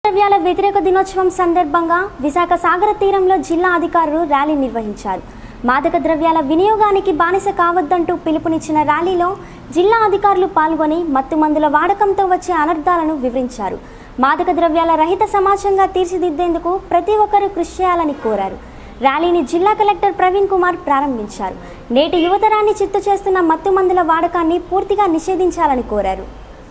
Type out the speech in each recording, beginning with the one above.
ద్రవ్యాల వ్యతిరేక దినోత్సవం సందర్భంగా విశాఖ సాగర తీరంలో జిల్లా అధికారులు ర్యాలీ నిర్వహించారు మాదక ద్రవ్యాల వినియోగానికి బానిస కావద్దంటూ పిలుపునిచ్చిన ర్యాలీలో జిల్లా అధికారులు పాల్గొని మత్తు మందుల వాడకంతో వచ్చే అనర్థాలను వివరించారు మాదక ద్రవ్యాల రహిత సమాజంగా తీర్చిదిద్దేందుకు ప్రతి ఒక్కరూ కృషి చేయాలని కోరారు ర్యాలీని జిల్లా కలెక్టర్ ప్రవీణ్ కుమార్ ప్రారంభించారు నేటి యువతరాన్ని చిత్తు చేస్తున్న మత్తు మందుల వాడకాన్ని పూర్తిగా నిషేధించాలని కోరారు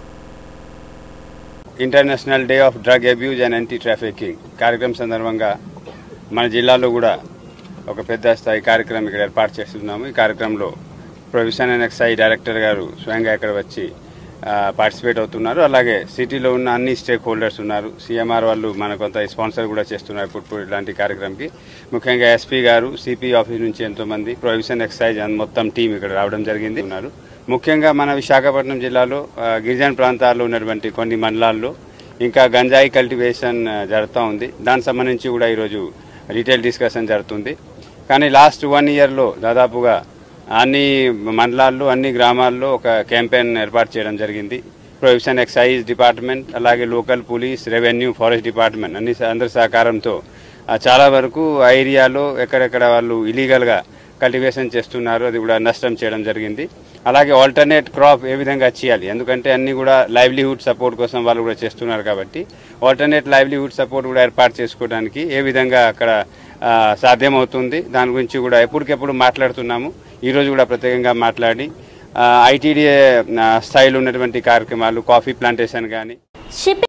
international day of drug abuse and anti trafficking కార్యక్రమం సందర్భంగా మన జిల్లాలో కూడా ఒక పెద్ద స్థాయి కార్యక్రమం ఇక్కడ ఏర్పాటు చేస్తున్నాము ఈ కార్యక్రమంలో ప్రొవిషన్ అండ్ ఎక్సైజ్ డైరెక్టర్ గారు స్వయంగా ఇక్కడ వచ్చి పార్టిసిపేట్ అవుతున్నారు అలాగే సిటీలో ఉన్న అన్ని స్టేక్ హోల్డర్స్ ఉన్నారు సీఎంఆర్ వాళ్ళు మన కొంత స్పాన్సర్ కూడా చేస్తున్నారు ఇప్పుడు ఇప్పుడు ఇలాంటి కార్యక్రమంకి ముఖ్యంగా ఎస్పీ గారు సిపి ఆఫీస్ నుంచి ఎంతో మంది ప్రొవిషన్ ఎక్సైజ్ అండ్ మొత్తం టీం ఇక్కడ రావడం జరిగింది ఉన్నారు ముఖ్యంగా మన విశాఖపట్నం జిల్లాలో ఆ, గిరిజన ప్రాంతాల్లో ఉన్నటువంటి కొన్ని మండలాల్లో ఇంకా గంజాయి కల్టివేషన్ ఆ, జరుగుతూ ఉంది దానికి సంబంధించి కూడా ఈరోజు రీటైల్ డిస్కషన్ జరుగుతుంది కానీ లాస్ట్ వన్ ఇయర్లో దాదాపుగా అన్ని మండలాల్లో అన్ని గ్రామాల్లో ఒక క్యాంపెయిన్ ఏర్పాటు చేయడం జరిగింది ప్రొహిబిషన్ ఎక్సైజ్ డిపార్ట్మెంట్ అలాగే local police revenue forest department అన్ని అందరి సహకారంతో ఆ, చాలా వరకు ఆ ఏరియాలో ఎక్కడెక్కడ వాళ్ళు ఇలీగల్గా కల్టివేషన్ చేస్తున్నారు అది కూడా నష్టం చేయడం జరిగింది అలాగే ఆల్టర్నేట్ క్రాప్ ఏ విధంగా చేయాలి ఎందుకంటే అన్ని కూడా లైవ్లీహుడ్ సపోర్ట్ కోసం వాళ్ళు కూడా చేస్తున్నారు కాబట్టి ఆల్టర్నేట్ లైవ్లీహుడ్ సపోర్ట్ కూడా ఏర్పాటు చేసుకోవడానికి ఏ విధంగా అక్కడ ఆ, సాధ్యమవుతుంది దాని గురించి కూడా ఎప్పటికెప్పుడు మాట్లాడుతున్నాము ఈ రోజు కూడా ప్రత్యేకంగా మాట్లాడి ఐటీడీఏ స్థాయిలో ఉన్నటువంటి కార్యక్రమాలు కాఫీ ప్లాంటేషన్ కానీ షిప్పింగ్